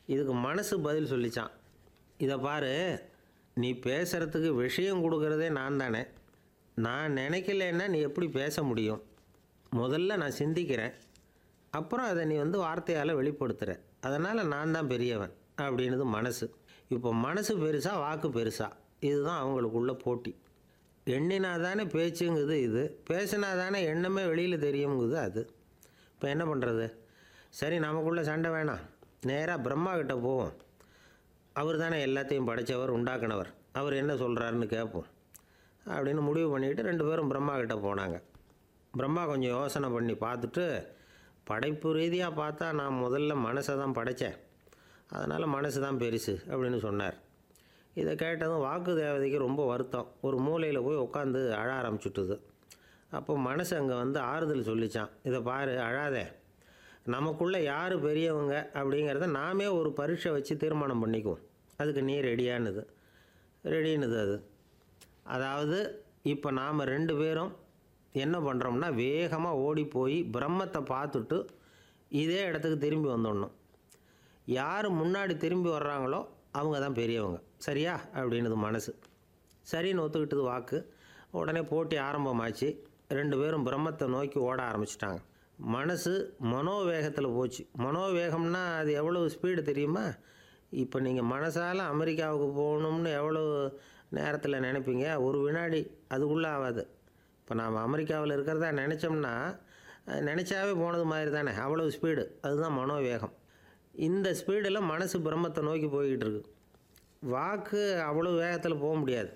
இதுக்கு மனசு பதில் சொல்லிச்சான் இதை பாரு நீ பேசுகிறதுக்கு விஷயம் கொடுக்கறதே நான் தானே நான் நினைக்கலன்னா நீ எப்படி பேச முடியும் முதல்ல நான் சிந்திக்கிறேன் அப்புறம் அதை நீ வந்து வார்த்தையால் வெளிப்படுத்துகிற அதனால் நான் தான் பெரியவன் அப்படின்னுது மனசு இப்போ மனசு பெருசா வாக்கு பெருசா இதுதான் அவங்களுக்குள்ள போட்டி எண்ணினா தானே பேச்சுங்குது இது பேசினா தானே எண்ணமே வெளியில் தெரியுங்குது அது இப்போ என்ன பண்ணுறது சரி நமக்குள்ளே சண்டை வேணாம் நேராக பிரம்மா கிட்ட போவோம் அவர் தானே எல்லாத்தையும் படைச்சவர் உண்டாக்குனவர் அவர் என்ன சொல்கிறாருன்னு கேட்போம் அப்படின்னு முடிவு பண்ணிட்டு ரெண்டு பேரும் பிரம்மா கிட்ட போனாங்க பிரம்மா கொஞ்சம் யோசனை பண்ணி பார்த்துட்டு படைப்பு ரீதியாக பார்த்தா நான் முதல்ல மனசை தான் படைத்தேன் அதனால் மனசு தான் பெருசு அப்படின்னு சொன்னார் இதை கேட்டதும் வாக்கு தேவதைக்கு ரொம்ப வருத்தம் ஒரு மூலையில் போய் உட்காந்து அழ ஆரம்பிச்சுட்டுது அப்போ மனசு அங்கே வந்து ஆறுதல் சொல்லிச்சான் இதை பாரு அழாதே நமக்குள்ளே யார் பெரியவங்க அப்படிங்கிறத நாமே ஒரு பரீட்சை வச்சு தீர்மானம் பண்ணிக்குவோம் அதுக்கு நீ ரெடியானுது ரெடின்னுது அது அதாவது இப்போ நாம் ரெண்டு பேரும் என்ன பண்ணுறோம்னா வேகமாக ஓடி போய் பிரம்மத்தை பார்த்துட்டு இதே இடத்துக்கு திரும்பி வந்துடணும் யார் முன்னாடி திரும்பி வர்றாங்களோ அவங்க தான் பெரியவங்க சரியா அப்படின்னுது மனசு சரின்னு ஒத்துக்கிட்டது வாக்கு உடனே போட்டி ஆரம்பமாச்சு ரெண்டு பேரும் பிரம்மத்தை நோக்கி ஓட ஆரம்பிச்சிட்டாங்க மனசு மனோவேகத்தில் போச்சு மனோவேகம்னா அது எவ்வளோ ஸ்பீடு தெரியுமா இப்போ நீங்கள் மனசால் அமெரிக்காவுக்கு போகணும்னு எவ்வளோ நேரத்தில் நினைப்பீங்க ஒரு வினாடி அதுக்குள்ளே ஆகாது இப்போ நாம் அமெரிக்காவில் இருக்கிறதா நினச்சோம்னா அது நினச்சாவே போனது மாதிரி தானே அவ்வளோ ஸ்பீடு அதுதான் மனோவேகம் இந்த ஸ்பீடில் மனசு பிரம்மத்தை நோக்கி போய்கிட்டு இருக்கு வாக்கு அவ்வளோ வேகத்தில் போக முடியாது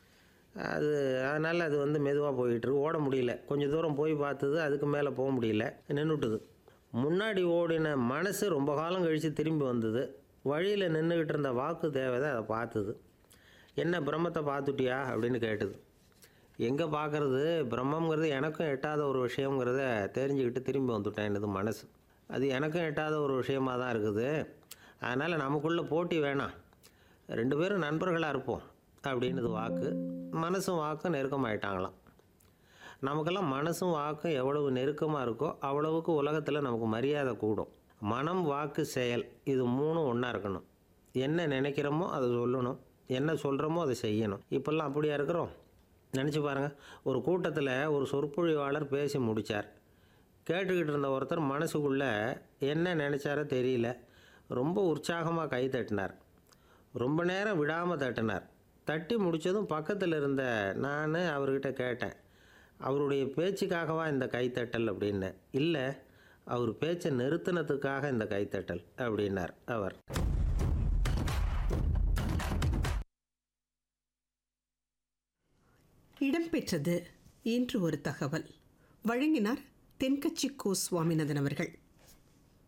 அது அதனால் அது வந்து மெதுவாக போயிட்டு இருக்கு ஓட முடியல கொஞ்சம் தூரம் போய் பார்த்தது அதுக்கு மேலே போக முடியல நின்றுட்டுது முன்னாடி ஓடின மனசு ரொம்ப காலம் கழித்து திரும்பி வந்தது வழியில் நின்றுக்கிட்டு இருந்த வாக்கு தேவதை அதை பார்த்தது என்ன பிரம்மத்தை பார்த்துட்டியா அப்படின்னு கேட்டுது எங்கே பார்க்குறது பிரம்மங்கிறது எனக்கும் எட்டாத ஒரு விஷயங்கிறத தெரிஞ்சுக்கிட்டு திரும்பி வந்துட்டேன் எனது மனசு அது எனக்கும் எட்டாத ஒரு விஷயமாக தான் இருக்குது அதனால் நமக்குள்ளே போட்டி வேணாம் ரெண்டு பேரும் நண்பர்களாக இருப்போம் அப்படின்னுது வாக்கு மனசும் வாக்கும் நெருக்கமாயிட்டாங்களாம் நமக்கெல்லாம் மனசும் வாக்கும் எவ்வளவு நெருக்கமாக இருக்கோ அவ்வளவுக்கு உலகத்தில் நமக்கு மரியாதை கூடும் மனம் வாக்கு செயல் இது மூணும் ஒன்றா இருக்கணும் என்ன நினைக்கிறோமோ அதை சொல்லணும் என்ன சொல்கிறோமோ அதை செய்யணும் இப்போல்லாம் அப்படியா இருக்கிறோம் நினச்சி பாருங்கள் ஒரு கூட்டத்தில் ஒரு சொற்பொழிவாளர் பேசி முடித்தார் கேட்டுக்கிட்டு இருந்த ஒருத்தர் மனசுக்குள்ளே என்ன நினச்சாரோ தெரியல ரொம்ப உற்சாகமாக கை தட்டினார் ரொம்ப நேரம் விடாமல் தட்டினார் தட்டி முடித்ததும் பக்கத்தில் இருந்த நான் அவர்கிட்ட கேட்டேன் அவருடைய பேச்சுக்காகவா இந்த கைத்தட்டல் அப்படின்னு இல்லை அவர் பேச்சை நிறுத்தினதுக்காக இந்த கைத்தட்டல் அப்படின்னார் அவர் இடம்பெற்றது இன்று ஒரு தகவல் வழங்கினார் தென்கட்சி கோ சுவாமிநாதன் அவர்கள்